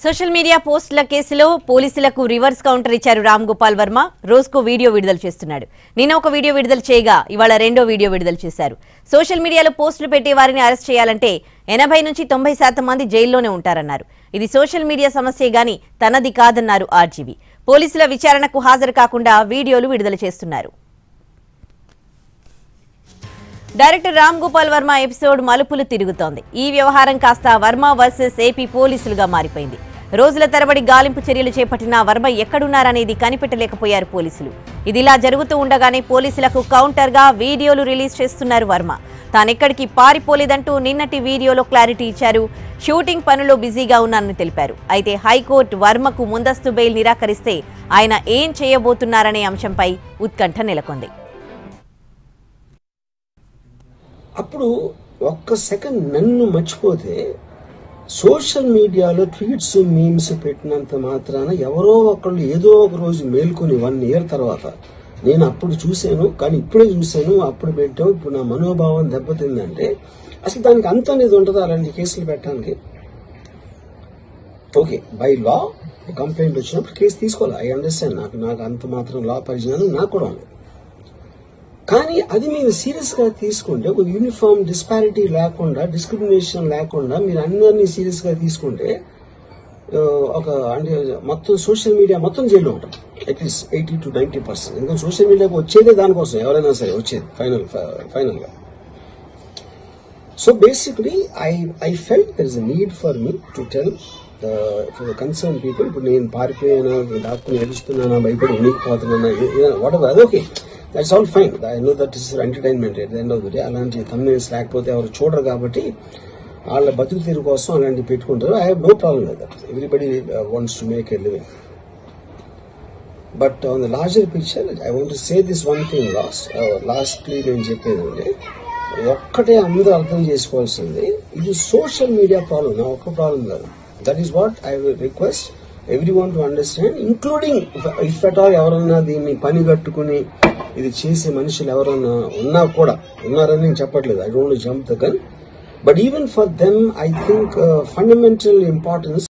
social media పోస్టుల కేసులో పోలీసులకు రివర్స్ కౌంటర్ ఇచ్చారు రామ్ గోపాల్ వర్మ రోజుకు వీడియో విడుదల చేస్తున్నాడు నిన్న ఒక వీడియో విడుదల చేయగా ఇవాళ రెండో వీడియో విడుదల చేశారు సోషల్ మీడియాలో పోస్టులు పెట్టే వారిని అరెస్ట్ చేయాలంటే ఎనభై నుంచి తొంభై శాతం మంది జైల్లోనే ఉంటారన్నారు ఇది సోషల్ మీడియా సమస్యే గాని తనది కాదన్నారు ఆర్జీవీ పోలీసుల విచారణకు హాజరు కాకుండా వీడియోలు విడుదల చేస్తున్నారు డైరెక్టర్ రామ్ గోపాల్ వర్మ ఎపిసోడ్ మలుపులు తిరుగుతోంది ఈ వ్యవహారం కాస్త వర్మ వర్సెస్ ఏపీ పోలీసులుగా మారిపోయింది రోజుల తరబడి గాలింపు చర్యలు చేపట్టిన వర్మ ఎక్కడున్నారనేది కనిపెట్టలేకపోయారు పోలీసులు ఇదిలా జరుగుతూ ఉండగానే పోలీసులకు కౌంటర్ గా వీడియోలు రిలీజ్ చేస్తున్నారు వర్మ తానెక్కడికి పారిపోలేదంటూ నిన్నటి వీడియోలో క్లారిటీ ఇచ్చారు షూటింగ్ పనులో బిజీగా ఉన్నానని తెలిపారు అయితే హైకోర్టు వర్మకు ముందస్తు బెయిల్ నిరాకరిస్తే ఆయన ఏం చేయబోతున్నారనే అంశంపై ఉత్కంఠ నెలకొంది అప్పుడు ఒక్క సెకండ్ నన్ను మర్చిపోతే సోషల్ మీడియాలో ట్వీట్స్ మీమ్స్ పెట్టినంత మాత్రాన ఎవరో ఒకళ్ళు ఏదో ఒక రోజు మేల్కొని వన్ ఇయర్ తర్వాత నేను అప్పుడు చూశాను కానీ ఇప్పుడే చూశాను అప్పుడు పెట్టావు ఇప్పుడు నా మనోభావం దెబ్బతిందంటే అసలు దానికి అంత అనేది ఉంటుంది అలాంటి కేసులు పెట్టడానికి ఓకే బై లా కంప్లైంట్ వచ్చినప్పుడు కేసు తీసుకోవాలి ఐ అండర్స్టాండ్ నాకు నాకు అంత మాత్రం లా పరిజ్ఞానం నాకు కూడా ఉంది కానీ అది మీరు సీరియస్ గా తీసుకుంటే ఒక యూనిఫామ్ డిస్పారిటీ లేకుండా డిస్క్రిమినేషన్ లేకుండా మీరు అందరినీ సీరియస్ గా తీసుకుంటే ఆ, ఒక అంటే మొత్తం సోషల్ మీడియా మొత్తం జైల్లో ఉంటాం at least eighty to ninety percent ఎందుకంటే సోషల్ మీడియాకి వచ్చేదే దానికోసం ఎవరైనా సరే వచ్చేది ఫైనల్ ఫైనల్ గా so basically I I felt there is need for me to tell for the concern people ఇప్పుడు నేను పారిపోయానా దాక్కుని ఏడుస్తున్నానా భయపడి ఉనికిపోతున్నానా వాట్ ఎవర్ అదొకే that's all fine I know that is entertainment at the end of the day అలాంటి thumbnails లేకపోతే ఎవరు చూడరు కాబట్టి వాళ్ళ బతుకు తీరు కోసం అలాంటివి పెట్టుకుంటారు I have no problem with that everybody wants to make a living but on the larger picture I want say this one thing last lastly నేను చెప్పేది అంటే ఒక్కటే అందరూ అర్థం చేసుకోవాల్సింది ఇది సోషల్ మీడియా ప్రాబ్లం నా ఒక్క ప్రాబ్లం కాదు that is what I will request everyone to understand including if at all ఎవరన్నా దీన్ని పని కట్టుకుని ఇది చేసే మనుషులు ఎవరన్నా ఉన్నా కూడా ఉన్నారని నేను చెప్పట్లేదు I don't jump the gun but even for them I think fundamental importance